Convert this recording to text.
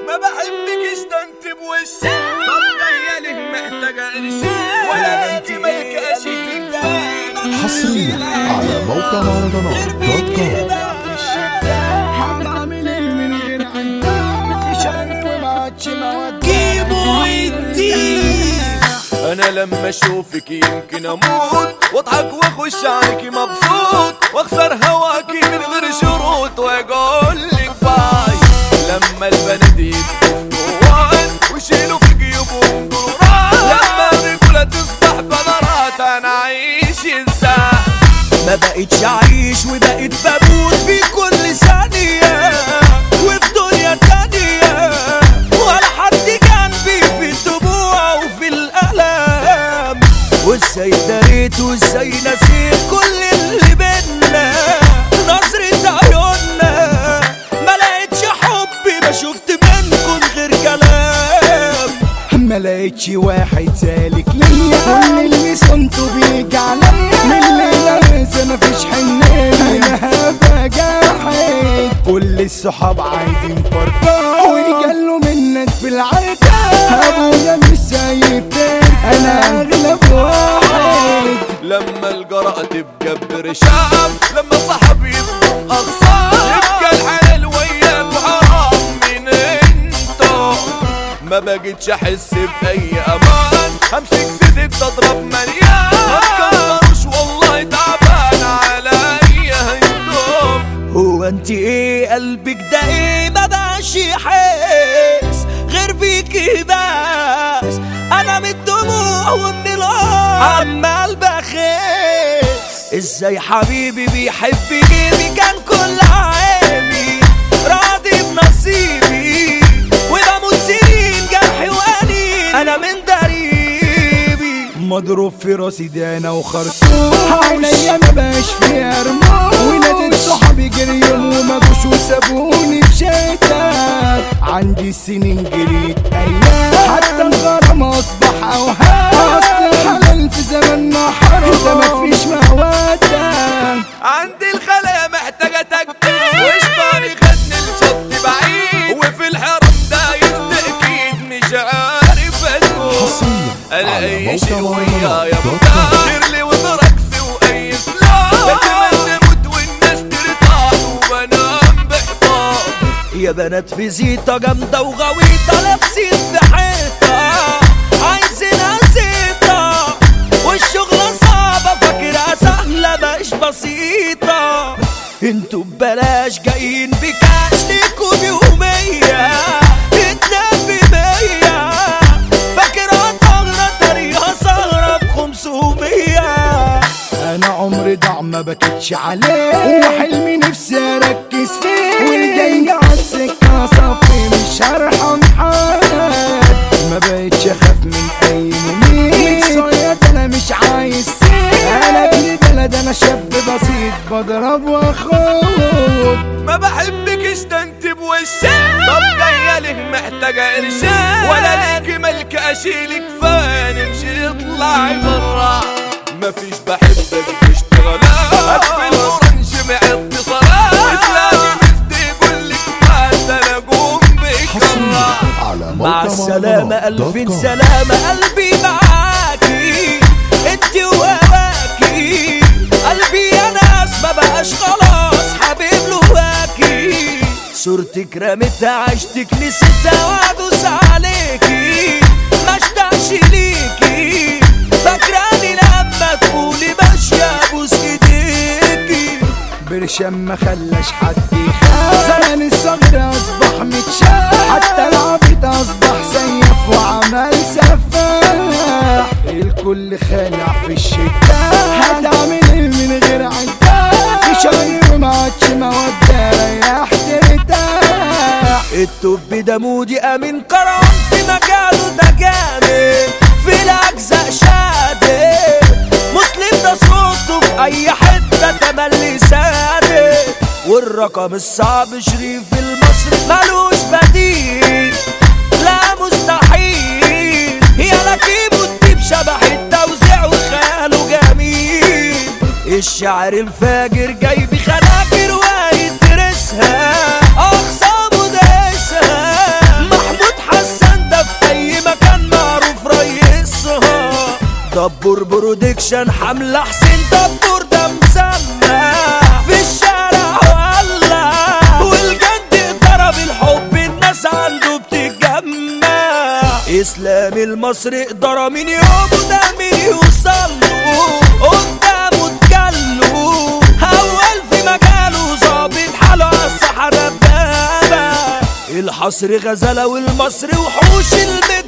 ما بحبكش ده انت بوشك طب جايه ليه محتاجه قرشين ولا انت ملك اشيك حصريا على موقع مهرجانات دوت كوم هنعمل ايه من غير عندها مفيش امل وما عادش مودة جيبوا الدين انا لما اشوفك يمكن اموت واضحك واخش عليكي مبسوط واخسر هواكي من غير شروط واقول لك باي لما البنات يبقوا في جوان ويشيلوا في جيوبهم دولارات لما الرجوله تصبح بنارات انا اعيش ازاي ما بقتش اعيش وبقيت بموت في كل ثانية وفي دنيا تانية ولا حد جنبي في الدموع وفي الألم وازاي دريت وازاي نسيت كل اللي بينا نظرة عيوننا ما لقيتش حبي ما شفت منكم غير كلام ما لقيتش واحد سالك ليا كل اللي صنته بيجي عليا من الليلة لسه مفيش حنية انا هبقى جاحد كل الصحاب عايزين فرقان ويجلوا منك في العدا ابويا مش سايب تاني انا اغلب واحد لما الجرأة تبقى برشام لما صاحب يبقى أغصان يبقى الحلال وياك حرام من انتو ما بقتش احس بأي امان همسك سيزك تضرب مليان ما تكبروش والله تعبان عليا انتم هو انت ايه قلبك ده ايه ما بقاش يحس غير بيكي بس انا من الدموع ومن القهر عمال بخس ازاي حبيبي بيحب جيبي كان كل عيبي راضي بنصيبي وبموت سنين جرحي وانين انا من دريبي مضروب في راسي ده انا وخرطوم عينيا ما بقاش فيها رموش وناديت صحابي جريهم وما جوش وسابوني في شتات عندي سنين جريت ايام حتى الغرام اصبح اوهام اصل الحلال في زماننا حرام ده مفيش مودة عندي الخلايا محتاجة تجديد وشطاني خدني الشط بعيد وفي الحرم ده يستأكيد مش عارف اسكت حصريا انا على اي شي موقع ويايا مهرجانات دوت كوم مدير لي وتركس واي سلاح بتمنى اموت والناس ترتاح وبنام باحباط يا بنات في زيطة جامدة وغويطة لابسين في حيطة عايزينها زيطة والشغلة صعبة فاكرها سهلة مش بسيطة انتوا ببلاش جايين بكاش ليكوا يومية اتنين بمية فاكرها طغرة طريقها سهرة بخمسمية انا عمري ضاع ما بكتش عليه وحلمي نفسي اركز فيه والجاي عالسكة صفي مش هرحم حد ما بقتش اخاف من اي مميت متصيد انا مش عايز سيد انا ابن بلد انا شاب بسيط بضرب واخد ما بحبكش ده انت بوشك طب جايه ليه محتاجه قرشين ولا ليكي ملك اشيلك فين امشي اطلعي برا مفيش بحبك تشتغل اقفل اورنج مع اتصالات وتلاقي مستي يقول لك ما انا اقوم حصريا بكره على مع موقع السلامة مهرجانات دوت ألف كوم سلامة قلبي معاكي انت وهواكي قلبي يا ناس ما بقاش خلاص حبيب لهواكي صورتك رميتها عشتك نسيتها وادوس عليكي ما اشتاقش ليكي فاكراني لما تقولي ماشية ابوس ايديكي برشام ما خلاش حد يخاف زمان الصغر اصبح متشاف حتى العبيط اصبح سيف وعمل سفاح الكل خالع في الشتاء هتعمل ايه من غير عداء في شهر وما عادش مودة ريح ترتاح التوب ده مودي امين كرم في مجاله ده جامد في الاجزاء شادد مسلم ده صوته في اي حته تملي سادد والرقم الصعب شريف المصري ملوش بديل لا مستحيل يا لكيب والديب شبح التوزيع وخياله جميل الشعر الفاجر جاي بخناجر وهيدرسها اقسامه دايسها ما دبور برودكشن حملة حسين دبور ده مسمى في الشارع ولا والجد ضرب الحب الناس عنده بتتجمع اسلام المصري قدر من يومه ده مين يوصله قدامه اتجله اول في مجاله ظابط حاله عالصحراء دبابة الحصر غزالة والمصري وحوش المد